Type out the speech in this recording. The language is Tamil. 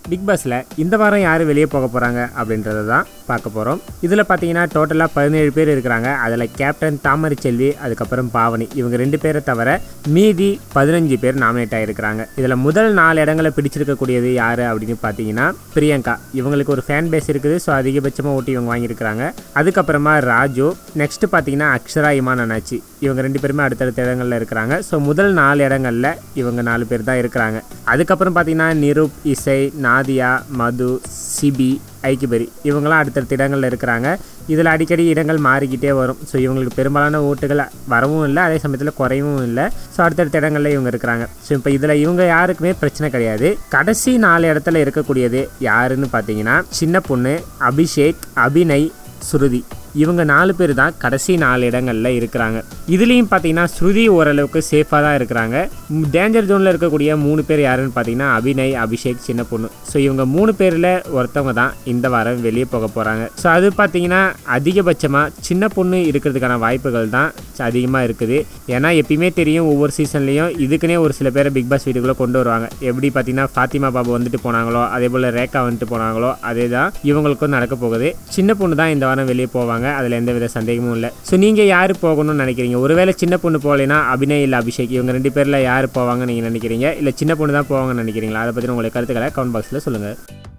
பிக் பாஸில் இந்த வாரம் யார் வெளியே போக போகிறாங்க அப்படின்றத தான் பார்க்க போகிறோம் இதில் பார்த்தீங்கன்னா டோட்டலாக பதினேழு பேர் இருக்கிறாங்க அதில் கேப்டன் தாமரை செல்வி அதுக்கப்புறம் பாவனி இவங்க ரெண்டு பேரை தவிர மீதி பதினஞ்சு பேர் நாமினேட் ஆகிருக்கிறாங்க இதில் முதல் நாலு இடங்களை பிடிச்சிருக்கக்கூடியது யார் அப்படின்னு பார்த்தீங்கன்னா பிரியங்கா இவங்களுக்கு ஒரு ஃபேன் பேஸ் இருக்குது ஸோ அதிகபட்சமாக ஓட்டி இவங்க வாங்கியிருக்கிறாங்க அதுக்கப்புறமா ராஜு நெக்ஸ்ட் பார்த்தீங்கன்னா அக்ஷரா இமான் அண்ணாச்சி இவங்க ரெண்டு பேருமே அடுத்தடுத்த இடங்களில் இருக்கிறாங்க ஸோ முதல் நாலு இடங்களில் இவங்க நாலு பேர் தான் இருக்கிறாங்க அதுக்கப்புறம் பார்த்தீங்கன்னா நிரூப் இசை நாதியா மது சிபி ஐக்கிபரி இவங்களாம் அடுத்தடுத்த இடங்களில் இருக்கிறாங்க இதில் அடிக்கடி இடங்கள் மாறிக்கிட்டே வரும் ஸோ இவங்களுக்கு பெரும்பாலான ஓட்டுகள் வரவும் இல்லை அதே சமயத்தில் குறையவும் இல்லை ஸோ அடுத்தடுத்த இடங்களில் இவங்க இருக்கிறாங்க ஸோ இப்போ இதில் இவங்க யாருக்குமே பிரச்சனை கிடையாது கடைசி நாலு இடத்துல இருக்கக்கூடியது யாருன்னு பார்த்தீங்கன்னா சின்ன பொண்ணு அபிஷேக் அபிநய் ஸ்ருதி இவங்க நாலு பேர் தான் கடைசி நாலு இடங்களில் இருக்கிறாங்க இதுலேயும் பார்த்தீங்கன்னா ஸ்ருதி ஓரளவுக்கு சேஃபாக தான் இருக்கிறாங்க டேஞ்சர் ஜோனில் இருக்கக்கூடிய மூணு பேர் யாருன்னு பார்த்தீங்கன்னா அபிநய் அபிஷேக் சின்ன பொண்ணு ஸோ இவங்க மூணு பேரில் ஒருத்தவங்க தான் இந்த வாரம் வெளியே போக போகிறாங்க ஸோ அது பார்த்தீங்கன்னா அதிகபட்சமாக சின்ன பொண்ணு இருக்கிறதுக்கான வாய்ப்புகள் தான் அதிகமாக இருக்குது ஏன்னா எப்பயுமே தெரியும் ஒவ்வொரு சீசன்லேயும் இதுக்குன்னே ஒரு சில பேரை பிக் பாஸ் வீட்டுக்குள்ளே கொண்டு வருவாங்க எப்படி பார்த்தீங்கன்னா ஃபாத்திமா பாபு வந்துட்டு போனாங்களோ அதே போல் ரேகா வந்துட்டு போனாங்களோ அதே தான் இவங்களுக்கும் நடக்க போகுது சின்ன பொண்ணு தான் இந்த வாரம் வெளியே போவாங்க அதில் எந்த வித சந்தேகமும் இல்லை ஸோ நீங்கள் யார் போகணும்னு நினைக்கிறீங்க ஒருவேளை சின்ன பொண்ணு போகலைன்னா அபிநய் இல்லை அபிஷேக் இவங்க ரெண்டு பேரில் யார் போவாங்கன்னு நீங்கள் நினைக்கிறீங்க இல்லை சின்ன பொண்ணு தான் போவாங்கன்னு நினைக்கிறீங்களா அதை பற்றி உங்களுடைய கருத்துக்களை கமெண்ட் பாக்ஸில் சொல்லுங்கள்